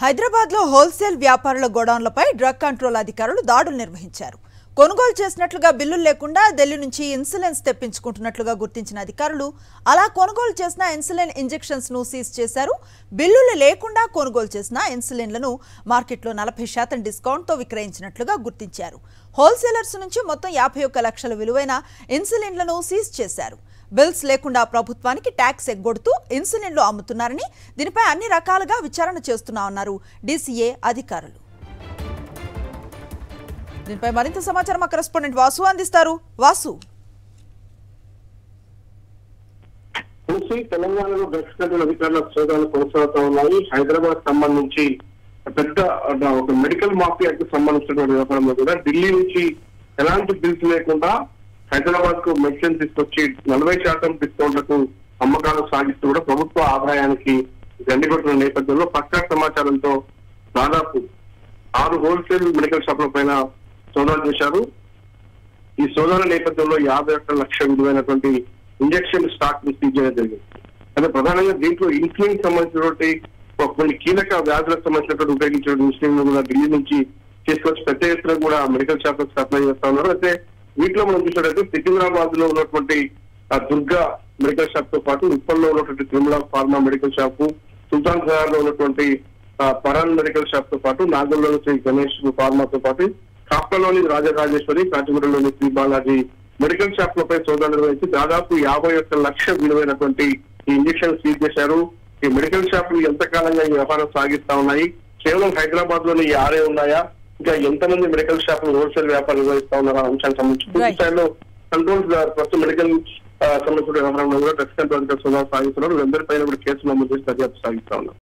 హైదరాబాద్ లో హోల్సేల్ వ్యాపారుల గోడౌన్లపై drug control అధికారులు దాడులు నిర్వహించారు కొనుగోలు చేసినట్లుగా బిల్లులు లేకుండా ఢిల్లీ నుంచి ఇన్సులిన్స్ తెప్పించుకుంటున్నట్లుగా గుర్తించిన అధికారులు అలా కొనుగోలు చేసిన ఇన్సులిన్ ఇంజెక్షన్స్ ను సీజ్ చేశారు బిల్లులు లేకుండా కొనుగోలు చేసిన ఇన్సులిన్లను మార్కెట్లో నలభై శాతం డిస్కౌంట్తో విక్రయించినట్లుగా గుర్తించారు హోల్సేలర్స్ నుంచి మొత్తం యాభై ఒక్క లక్షల విలువైన ఇన్సులిన్లను సీజ్ చేశారు బిల్స్ లేకుండా ప్రభుత్వానికి ట్యాక్స్ ఎగ్గొడుతూ ఇన్సులిన్లు అమ్ముతున్నారని దీనిపై అన్ని రకాలుగా విచారణ చేస్తున్నామన్నారు డీసీఏ అధికారులు దీనిపై మరింత సమాచారం మా కరెస్పాండెంట్ వాసు అందిస్తారు వాసు చూసి తెలంగాణలో డ్రగ్స్ కంట్రోల్ అధికారుల సోదాలు కొనసాగుతూ ఉన్నాయి హైదరాబాద్ సంబంధించి పెద్ద ఆ, ఒక మెడికల్ మాఫియాకి సంబంధించినటువంటి వ్యవహారంలో కూడా ఢిల్లీ నుంచి ఎలాంటి బిల్స్ లేకుండా హైదరాబాద్ కు మెడిసిన్ తీసుకొచ్చి నలభై శాతం డిస్కౌంట్లకు అమ్మకాలు సాగిస్తూ కూడా ప్రభుత్వ ఆదాయానికి గండికొట్టిన నేపథ్యంలో పక్కా సమాచారంతో దాదాపు ఆరు హోల్సేల్ మెడికల్ షాపుల పైన సోదాలు చేశారు ఈ సోదాల నేపథ్యంలో యాభై ఒక్క లక్ష విలువైనటువంటి ఇంజక్షన్ స్టాక్ ని సీజ్ చేయడం జరిగింది అయితే ప్రధానంగా దీంట్లో ఇన్సులిన్ సంబంధించినటువంటి ఒక కొన్ని కీలక వ్యాధులకు సంబంధించినటువంటి ఉపయోగించిన ఇన్సులిన్ కూడా ఢిల్లీ నుంచి తీసుకొచ్చి పెద్ద ఎత్తున కూడా మెడికల్ షాప్ సప్లై చేస్తా ఉన్నారు అయితే వీటిలో మనం చూసినట్లయితే సికింద్రాబాద్ లో ఉన్నటువంటి ఆ దుర్గా మెడికల్ షాప్ తో పాటు ఉప్పల్లో ఉన్నటువంటి Tirumala pharma medical shop Sultan సహార్ లో ఉన్నటువంటి ఆ, పరాన్ మెడికల్ షాప్ తో పాటు నాగంలో శ్రీ గణేష్ ఫార్మాతో పాటు కాప్టలోని రాజరాజేశ్వరి కాచిగూడలోని శ్రీ బాలాజీ మెడికల్ షాప్ లపై సోదాలు నిర్వహించి దాదాపు యాభై ఒక్క లక్ష విలువైనటువంటి ఈ ఇంజక్షన్ సీజ్ చేశారు ఈ మెడికల్ షాపులు ఎంతకాలంగా ఈ వ్యవహారం సాగిస్తా ఉన్నాయి కేవలం హైదరాబాద్ లోని ఈ ఆరే ఉన్నాయా ఇంకా ఎంతమంది మెడికల్ షాపులు హోల్సేల్ వ్యాపారం నిర్వహిస్తా ఉన్నారో ఆ అంశానికి సంబంధించి పూర్తి Right. స్థాయిలో కంట్రోల్ ప్రస్తుతం మెడికల్ ఆ, సంబంధించిన వ్యవహారంలో కూడా డ్రగ్స్ కంట్రోల్ సోదాలు సాగిస్తున్నారు వీళ్ళందరిపైన కూడా కేసు నమోదు చేసి దర్యాప్తు సాగిస్తా ఉన్నారు